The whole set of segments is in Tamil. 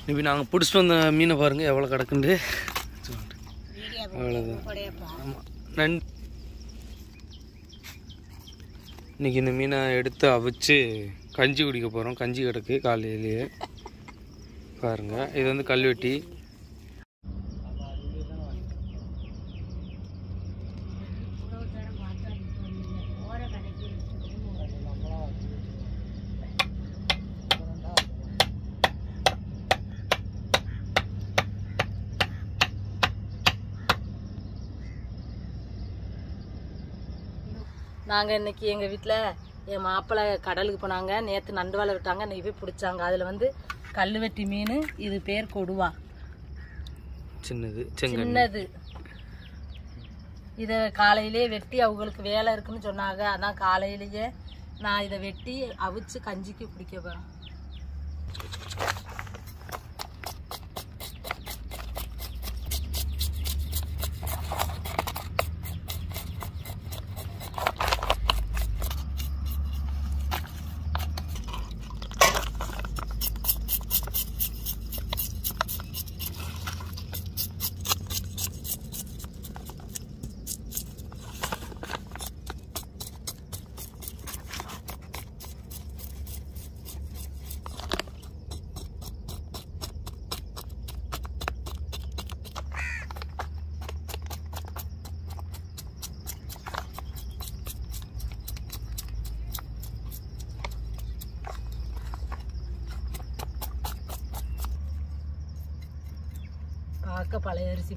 இப்போ நாங்கள் பிடிச்சிட்டு வந்த மீனை பாருங்கள் எவ்வளோ கிடக்குண்டு அவ்வளோதான் ஆமாம் நன் இன்னைக்கு இந்த மீனை எடுத்து அவிச்சு கஞ்சி குடிக்க போகிறோம் கஞ்சி கிடக்கு காலையிலேயே பாருங்க இது வந்து கல்வெட்டி நாங்கள் இன்னைக்கு எங்கள் வீட்டில் என் மாப்பிள்ளை கடலுக்கு போனாங்க நேற்று நண்டு வலை விட்டாங்க இன்னைக்கு போய் பிடிச்சாங்க அதில் வந்து கல்லுவெட்டி மீன் இது பேர் கொடுவா சின்னது செங்கல் சின்னது இதை காலையிலே வெட்டி அவங்களுக்கு வேலை இருக்குன்னு சொன்னாங்க அதான் காலையிலேயே நான் இதை வெட்டி அவிச்சு கஞ்சிக்கு குடிக்க போகிறேன் பார்க்க பழைய அரிசி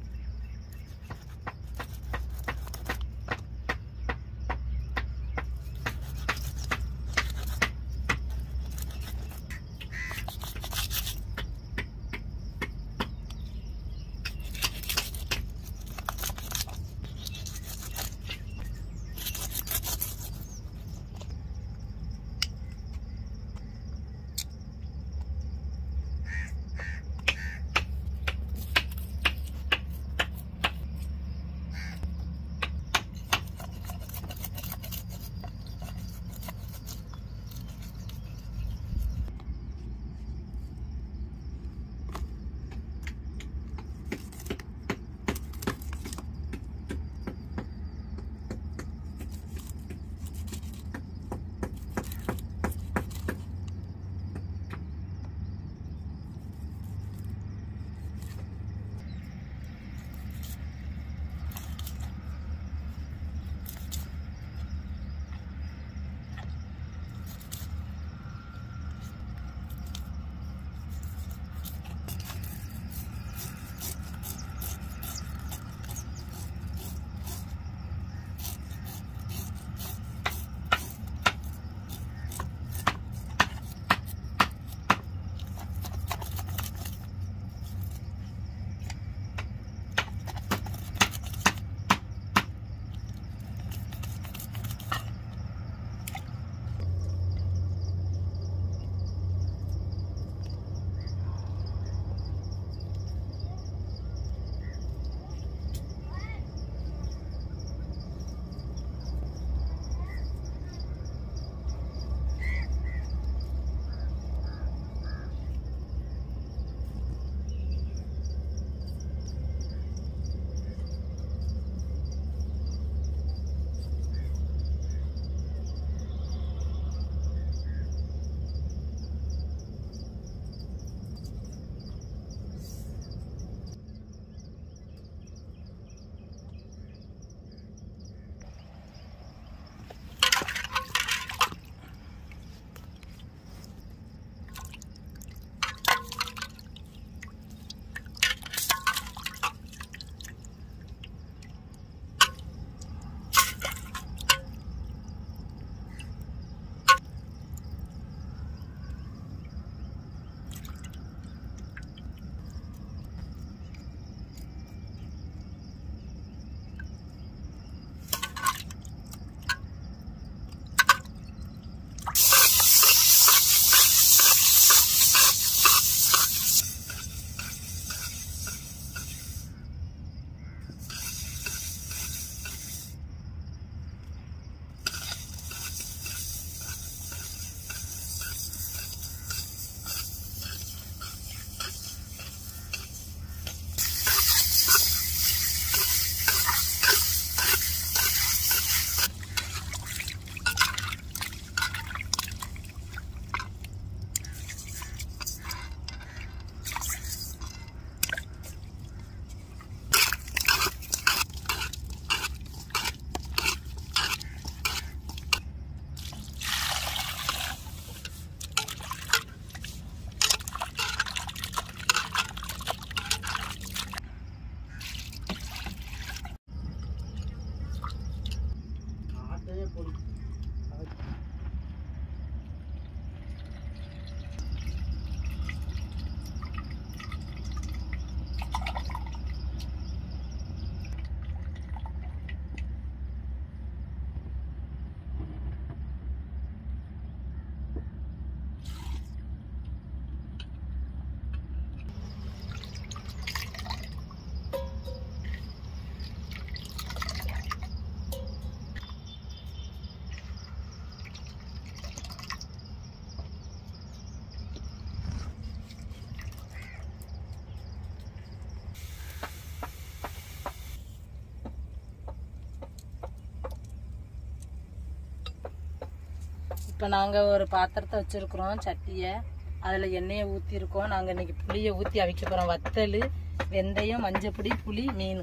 இப்போ நாங்கள் ஒரு பாத்திரத்தை வச்சுருக்குறோம் சட்டியை அதில் எண்ணெயை ஊற்றிருக்கோம் நாங்கள் இன்னைக்கு புளியை ஊற்றி அவிக்க போகிறோம் வத்தல் வெந்தயம் மஞ்சப்பொடி புளி மீன்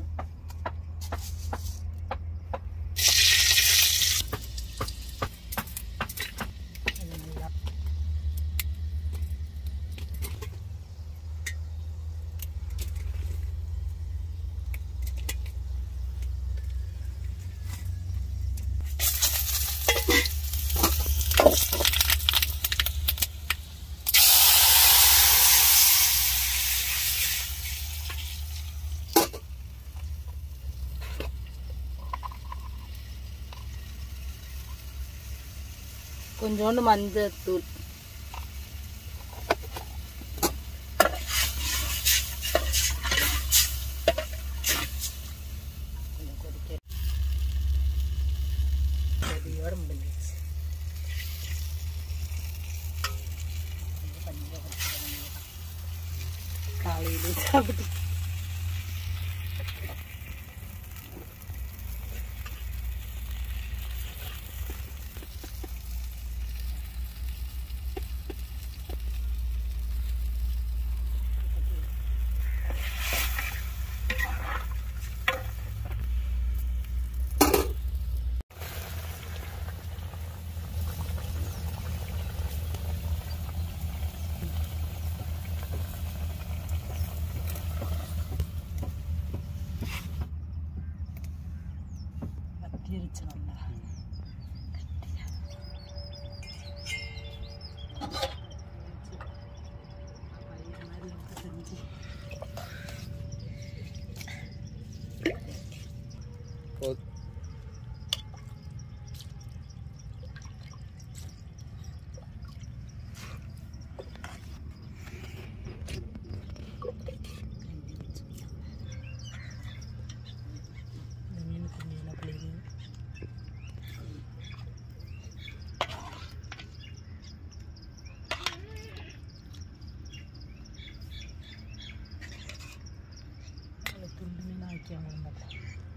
கொஞ்சோண்டு மஞ்சத்தூள் கொதியோட முடிஞ்சிச்சு காலையிலே சாப்பிட்டு வத்திருச்சு நல்லா இந்த மீன் கொஞ்சம் என்ன பிள்ளைங்க அதுல துண்டு மீனாக வைக்காம இருந்தது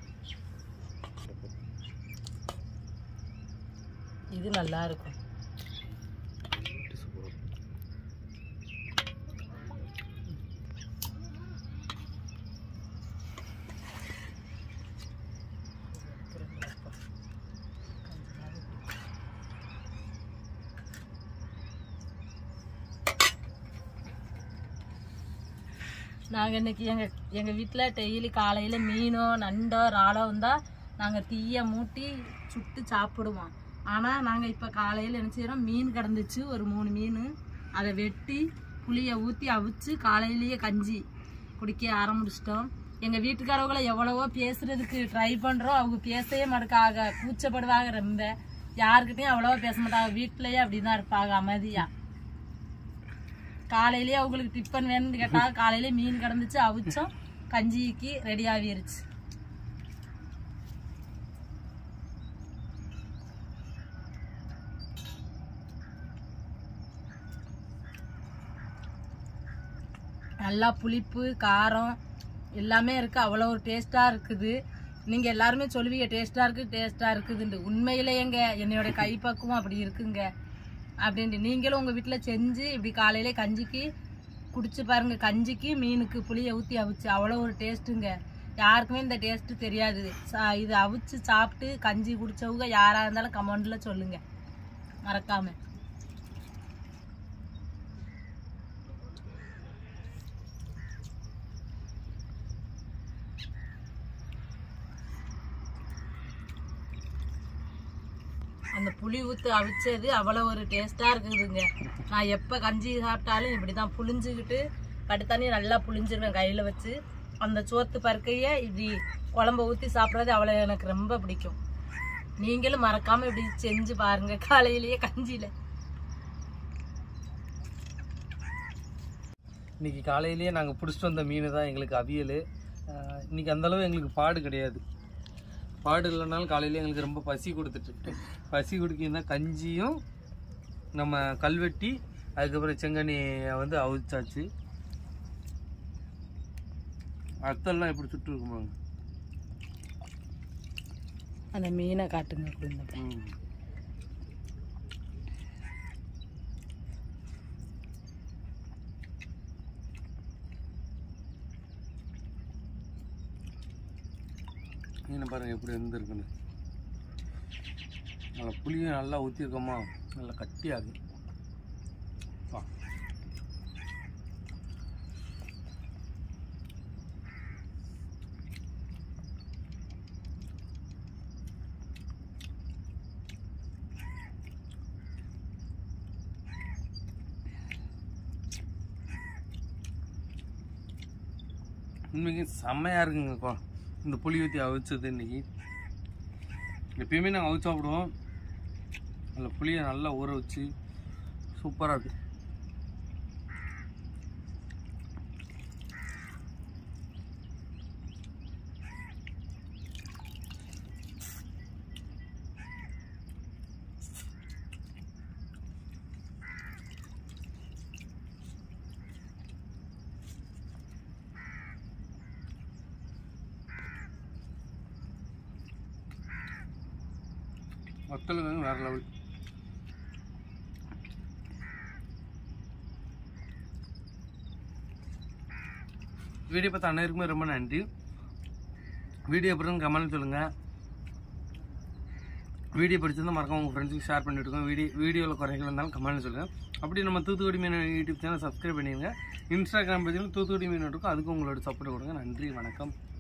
இது நல்லா இருக்கும் நாங்கள் இன்னைக்கு எங்கள் எங்கள் வீட்டில் டெய்லி காலையில் மீனோ நண்டோ இறாலோ வந்தால் நாங்கள் தீயை மூட்டி சுட்டு சாப்பிடுவோம் ஆனால் நாங்கள் இப்போ காலையில் என்ன செய்கிறோம் மீன் கிடந்துச்சு ஒரு மூணு மீன் அதை வெட்டி புளியை ஊற்றி அவிச்சு காலையிலேயே கஞ்சி குடிக்க ஆரம்பிச்சிட்டோம் எங்கள் வீட்டுக்காரவங்கள எவ்வளவோ பேசுறதுக்கு ட்ரை பண்ணுறோம் அவங்க பேசவே மாட்டாங்க கூச்சப்படுவாங்க ரொம்ப யாருக்கிட்டையும் அவ்வளோவா பேச மாட்டாங்க வீட்டிலேயே அப்படி தான் இருப்பாங்க அமைதியாக காலையிலேயே அவங்களுக்கு டிஃபன் வேணும்னு கேட்டாங்க காலையிலே மீன் கிடந்துச்சு அவிச்சோம் கஞ்சிக்கு ரெடி ஆகிருச்சு நல்லா புளிப்பு காரம் எல்லாமே இருக்குது அவ்வளோ ஒரு டேஸ்ட்டாக இருக்குது நீங்கள் எல்லாருமே சொல்லுவீங்க டேஸ்ட்டாக இருக்குது டேஸ்ட்டாக இருக்குதுன்ட்டு உண்மையிலேயேங்க என்னோட கைப்பக்குவம் அப்படி இருக்குங்க அப்படின்ட்டு நீங்களும் உங்கள் வீட்டில் செஞ்சு இப்படி காலையிலே கஞ்சிக்கு குடிச்சு பாருங்க கஞ்சிக்கு மீனுக்கு புளியை ஊற்றி அவிச்சு அவ்வளோ ஒரு டேஸ்ட்டுங்க யாருக்குமே இந்த டேஸ்ட்டு தெரியாது சா- இது அவிச்சு சாப்பிட்டு கஞ்சி குடிச்சவங்க யாராக இருந்தாலும் கமெண்டில் சொல்லுங்கள் மறக்காமல் அந்த புளி ஊத்து அவிச்சது அவ்வளோ ஒரு டேஸ்ட்டாக இருக்குதுங்க நான் எப்போ கஞ்சி சாப்பிட்டாலும் இப்படி தான் புளிஞ்சுக்கிட்டு படுத்தண்ணி நல்லா புளிஞ்சிருவேன் கையில் வச்சு அந்த சோத்து பருக்கையே இப்படி குழம்ப ஊற்றி சாப்பிட்றது அவ்வளோ எனக்கு ரொம்ப பிடிக்கும் நீங்களும் மறக்காமல் இப்படி செஞ்சு பாருங்க காலையிலேயே கஞ்சியில் இன்னைக்கு காலையிலேயே நாங்கள் பிடிச்சிட்டு வந்த மீன் தான் எங்களுக்கு அவியல் ஆஹ் இன்னைக்கு அந்த அளவு எங்களுக்கு பாடு கிடையாது பாடு இல்லைனாலும் காலையிலே எங்களுக்கு ரொம்ப பசி கொடுத்துட்டு பசி குடிக்கிறதா கஞ்சியும் நம்ம கல்வெட்டி அதுக்கப்புறம் செங்கண்ணியை வந்து அவிச்சாச்சு அத்தெல்லாம் எப்படி சுட்டு இருக்குமாங்க அந்த மீனை காட்டுங்க குடும்பத்தை ம் மீனை பாருங்க எப்படி இருந்திருக்குன்னு நல்லா புளியும் நல்லா ஊற்றிருக்கோமா நல்லா கட்டியாகுது வா உண்மைக்கு செம்மையாக இருக்குங்கக்கா இந்த புளி ஊற்றி அவிச்சது இன்னைக்கு எப்பயுமே நாங்கள் அவிச்சு சாப்பிடுவோம் அதில் புளியை நல்லா ஊற வச்சு சூப்பராக இருக்கு வத்தலுங்க வேற லெவல் வீடியோ பார்த்த அனைவருக்குமே ரொம்ப நன்றி வீடியோ எப்படி கமெண்ட் சொல்லுங்கள் வீடியோ பிடிச்சிருந்தா மறக்காம உங்கள் ஃப்ரெண்ட்ஸுக்கு ஷேர் பண்ணிவிட்டுருக்கோம் வீடியோ வீடியோவில் குறைகள் இருந்தாலும் கமெண்ட் சொல்லுங்கள் அப்படி நம்ம தூத்துக்குடி மீன் யூடியூப் சேனல் சப்ஸ்கிரைப் பண்ணிடுங்க இன்ஸ்டாகிராம் பேஜில் தூத்துக்குடி மீன் இருக்கும் அதுக்கு உங்களோட சப்போர்ட் கொடுங்க நன்றி வணக்கம்